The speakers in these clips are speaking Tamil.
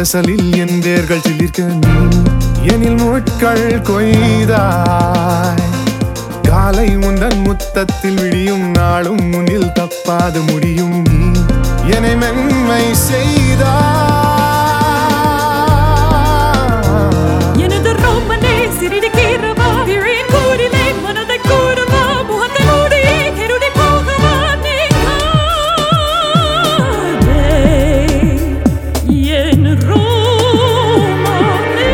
கசலில் என் வேர்கள் சிலிர்க்க நீ எனில் முட்கள் கொய்தாய் காலை உந்தன் முத்தத்தில் விடியும் நாளும் முன்னில் தப்பாது முடியும் நீ என்னை மென்மை செய்தாய் எனது ரோமனே சிறிது கீறவா விழியின் கூடிலே மனதை கூறவா முகத்தை மூடியே கருடி போகவா நீ காதே என் ரோமனே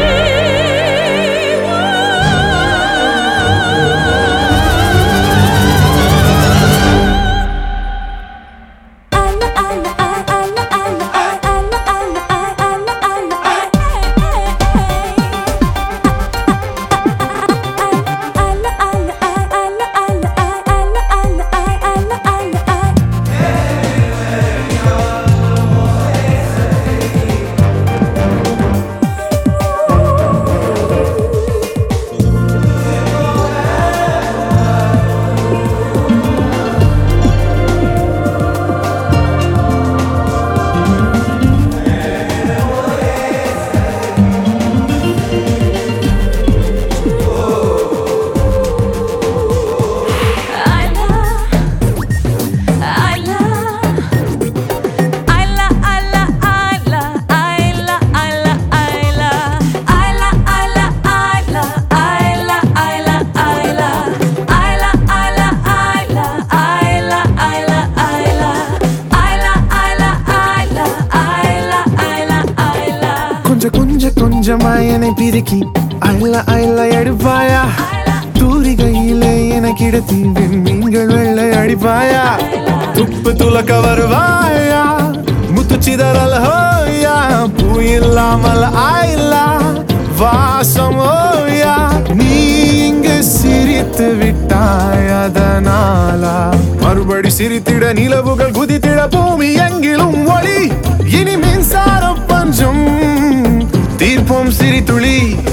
கொஞ்ச கொஞ்ச கொஞ்சமா என்னை பிரிக்கி அள்ள அள்ள எடுப்பாயா தூரிகையிலே எனக்கு இடத்தி மீன்கள் வெள்ளை அடிப்பாயா துப்பு துலக்க வருவாயா முத்து சிதறல் ஹோயா பூ இல்லாமல் ஆயில்லா வாசம் ஓயா நீ இங்கு சிரித்து விட்டாய் அதனாலா மறுபடி சிரித்திட நிலவுகள் குதித்திட பூமி எங்கிலும் ஒளி இனி மின்சார பஞ்சம் தீர்ப்போம் சிரித்துளி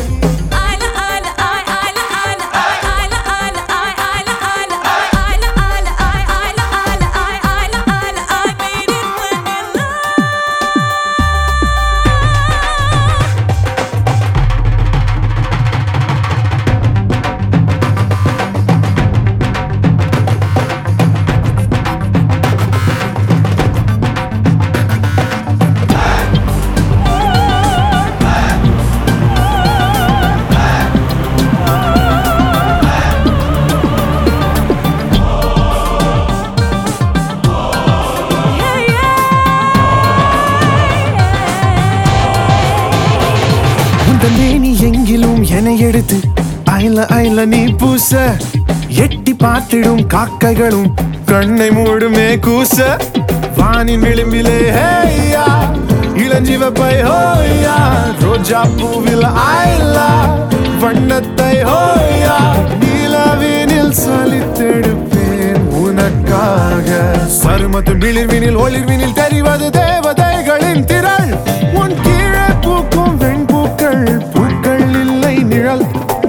உந்த மேனி எங்கிலும் என எடுத்து ஐல ஐல நீ பூச எட்டி பார்த்திடும் காக்கைகளும் கண்ணை மூடுமே கூச வானின் விளிம்பிலே ஹேயா இளஞ்சிவப்பை ஹோயா ரோஜா பூவில் ஆயிலா வண்ணத்தை ஹோயா நிலவினில் சலித்தெடுப்பேன் உனக்காக சருமத்து விளிர்வினில் ஒளிர்வினில் தெரிவது தேவதைகளின் திரள் உன் கீழே பூக்கும் வெண்பூக்கள் பூக்கள் இல்லை நிழல்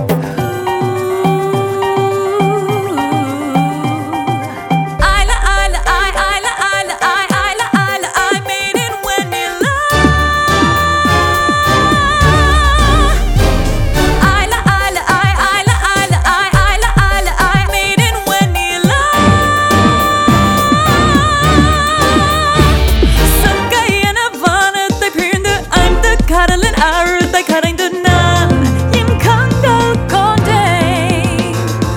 கடலின் ஆழத்தை கரைந்து நான் என் கண்கள் கொண்டேன்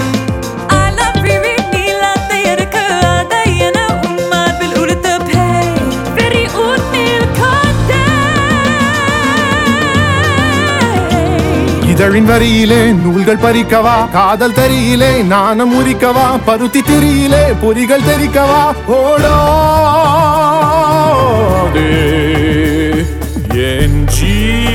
இதழின் வரியிலே நூல்கள் பறிக்கவா காதல் தரியிலே நாணம் உரிக்கவா பருத்தி திரியிலே பொறிகள் தெரிக்கவா ஓடோ என் ஜீ